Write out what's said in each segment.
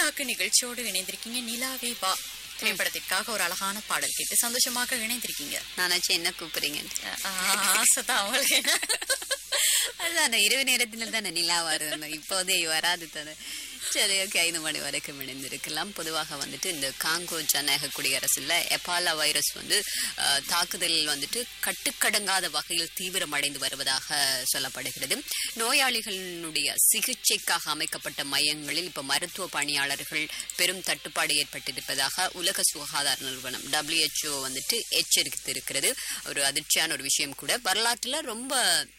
புதிராக்கு நிகழ்ச்சியோடு இணைந்திருக்கீங்க நிலாவே வா திரைப்படத்திற்காக ஒரு அழகான பாடல் கேட்டு சந்தோஷமாக இணைந்திருக்கீங்க நானாச்சும் என்ன கூப்பிடுறீங்க ஆ, ஆசைதான் அவங்களுக்கு அதுதான் இரவு நேரத்தில் தானே நிலா வருது இப்போதே வராது தானே சரி ஓகே ஐந்து மணி வரைக்கும் இணைந்திருக்கலாம் பொதுவாக வந்துட்டு இந்த காங்கோ ஜனநாயக குடியரசுல எபாலா வைரஸ் வந்து அஹ், தாக்குதலில் வந்துட்டு கட்டுக்கடங்காத வகையில் தீவிரமடைந்து வருவதாக சொல்லப்படுகிறது நோயாளிகளினுடைய சிகிச்சைக்காக அமைக்கப்பட்ட மையங்களில் இப்ப மருத்துவ பணியாளர்கள் பெரும் தட்டுப்பாடு ஏற்பட்டிருப்பதாக உலக சுகாதார நிறுவனம் WHO வந்துட்டு எச்சரித்திருக்கிறது ஒரு அதிர்ச்சியான ஒரு விஷயம் கூட வரலாற்றுல ரொம்ப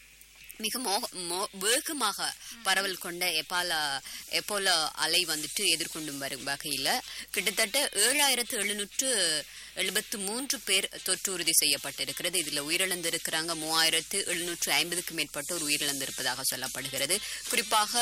மிக மோக மோ- வேகமாக பரவல் கொண்ட எபாலா எப்போலா அலை வந்துட்டு எதிர்கொண்டும் வரும் வகையில கிட்டத்தட்ட ஏழாயிரத்து எழுநூற்று எழுபத்து மூன்று பேர் தொற்று உறுதி செய்யப்பட்டிருக்கிறது இதுல உயிரிழந்திருக்கிறாங்க மூவாயிரத்து எழுநூற்று ஐம்பதுக்கும் மேற்பட்டோர் உயிரிழந்திருப்பதாக சொல்லப்படுகிறது குறிப்பாக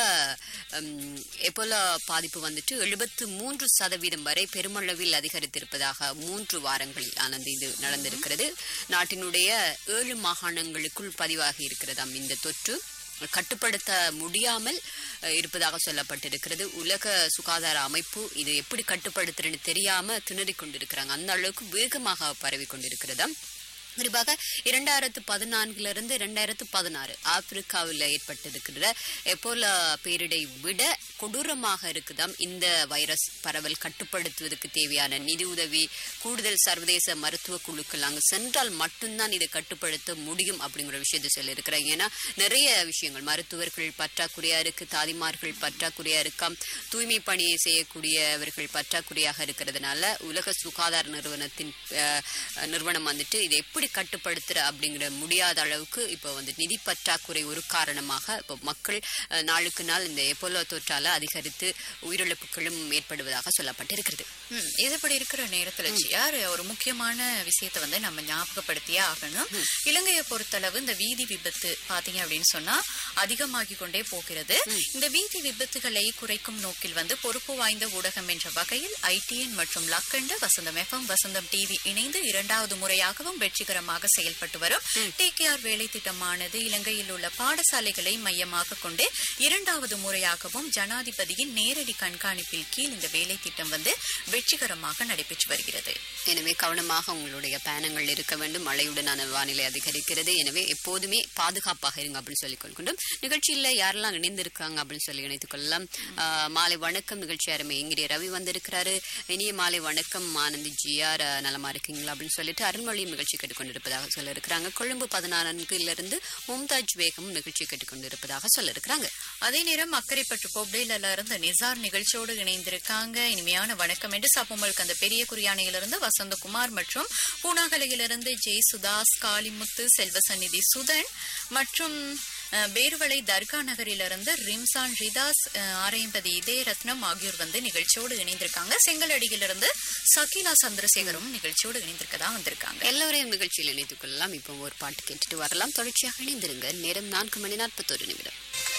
உம், எப்போலா பாதிப்பு வந்துட்டு எழுபத்து மூன்று சதவீதம் வரை பெருமளவில் அதிகரித்திருப்பதாக மூன்று வாரங்களில் ஆனது இது நடந்திருக்கிறது நாட்டினுடைய ஏழு மாகாணங்களுக்குள் பதிவாகி இருக்கிறதாம் இந்த தொற்று கட்டுப்படுத்த முடியாமல் அஹ், இருப்பதாக சொல்லப்பட்டிருக்கிறது உலக சுகாதார அமைப்பு இது எப்படி கட்டுப்படுத்துறதுன்னு தெரியாம திணறிக் கொண்டிருக்கிறாங்க அந்த அளவுக்கு வேகமாக பரவி கொண்டிருக்கிறதாம் குறிப்பாக இரண்டாயிரத்து பதினான்குல இருந்து இரண்டாயிரத்து பதினாறு ஆப்பிரிக்காவில் ஏற்பட்டிருக்கிற எப்போலா பேரிடை விட கொடூரமாக இருக்குதாம் இந்த வைரஸ் பரவல் கட்டுப்படுத்துவதற்கு தேவையான நிதி உதவி கூடுதல் சர்வதேச மருத்துவ குழுக்கள் அங்கு சென்றால் மட்டும்தான் இதை கட்டுப்படுத்த முடியும் அப்படிங்கிற விஷயத்தை சொல்லியிருக்கிறாங்க ஏன்னா நிறைய விஷயங்கள் மருத்துவர்கள் பற்றாக்குறையா இருக்கு தாதிமார்கள் பற்றாக்குறையா இருக்காம் தூய்மை பணியை செய்யக்கூடியவர்கள் பற்றாக்குறையாக இருக்கிறதுனால உலக சுகாதார நிறுவனத்தின் அஹ், நிறுவனம் வந்துட்டு இதை எப்படி கட்டுப்படுத்துற அப்படிங்கிற முடியாத அளவுக்கு இப்போ வந்து நிதி பற்றாக்குறை ஒரு காரணமாக இப்போ மக்கள் அஹ், நாளுக்கு நாள் இந்த எப்போலோ தொற்றால அதிகரித்து உயிரிழப்புகளும் ஏற்படுவதாக சொல்லப்பட்டிருக்கிறது ம், இது இப்படி இருக்கிற நேரத்துல ஜியார் ஒரு முக்கியமான விஷயத்தை வந்து நம்ம ஞாபகப்படுத்தியே ஆகணும் இலங்கையை பொறுத்தளவு இந்த வீதி விபத்து பாத்தீங்க அப்படின்னு சொன்னா அதிகமாகி கொண்டே போகிறது இந்த வீதி விபத்துகளை குறைக்கும் நோக்கில் வந்து பொறுப்பு வாய்ந்த ஊடகம் என்ற வகையில் ஐடிஎன் மற்றும் லக்கண்ட வசந்தம் எஃப்எம் வசந்தம் டிவி இணைந்து இரண்டாவது முறையாகவும் வெற்றிகரமாக செயல்பட்டு வரும் டிகேஆர் வேலை திட்டமானது இலங்கையில் உள்ள பாடசாலைகளை மையமாக கொண்டு இரண்டாவது முறையாகவும் ஜனாதிபதியின் நேரடி கண்காணிப்பில் கீழ் இந்த வேலை திட்டம் வந்து வெற்றிகரமாக நடைபெற்று வருகிறது எனவே கவனமாக உங்களுடைய பயணங்கள் இருக்க வேண்டும் மழையுடனான வானிலை அதிகரிக்கிறது எனவே எப்போதுமே பாதுகாப்பாக இருங்க அப்படின்னு சொல்லிக் கொள்கின்றோம் நிகழ்ச்சியில யாரெல்லாம் இணைந்திருக்காங்க அப்படின்னு சொல்லி இணைத்துக் கொள்ளலாம் ஆஹ், மாலை வணக்கம் நிகழ்ச்சி அருமை எங்கிரிய ரவி வந்திருக்கிறாரு இனிய மாலை வணக்கம் ஆனந்தி ஜிஆர் ஆஹ், நலமா இருக்கீங்களா அப்படின்னு சொல்லிட்டு அருண்மொழி நிகழ்ச்சி கேட்டுக்கொண்டிருப்பதாக சொல்ல இருக்கிறாங்க கொழும்பு பதினான்குல இருந்து மும்தாஜ் பேகம் நிகழ்ச்சி கேட்டுக்கொண்டிருப்பதாக சொல்ல இருக்கிறாங்க அதே நேரம் அக்கரைப்பற்று பொப்டேல இருந்து நிசார் நிகழ்ச்சியோடு இணைந்திருக்காங்க இனிமையான வணக்கம் என்று சப்புமலுக்கு அந்த பெரிய குறியானையிலிருந்து வசந்தகுமார் மற்றும் பூனாகலையிலிருந்து ஜெய் சுதாஸ் காளிமுத்து செல்வசந்நிதி சுதன் மற்றும் அஹ், பேருவளை தர்கா நகரிலிருந்து ரிம்சான் ரிதாஸ் அஹ், ஆரையம்பதி இதே ரத்னம் ஆகியோர் வந்து நிகழ்ச்சியோடு இணைந்திருக்காங்க செங்கலடியிலிருந்து சகிலா சந்திரசேகரும் நிகழ்ச்சியோடு இணைந்திருக்கதா வந்திருக்காங்க எல்லோரையும் நிகழ்ச்சியில் இணைத்துக் கொள்ளலாம் இப்போ ஒரு பாட்டு கேட்டுட்டு வரலாம் தொடர்ச்சியாக இணைந்திருங்க நேரம் நான்கு மணி நாற்பத்தொரு நிமிடம்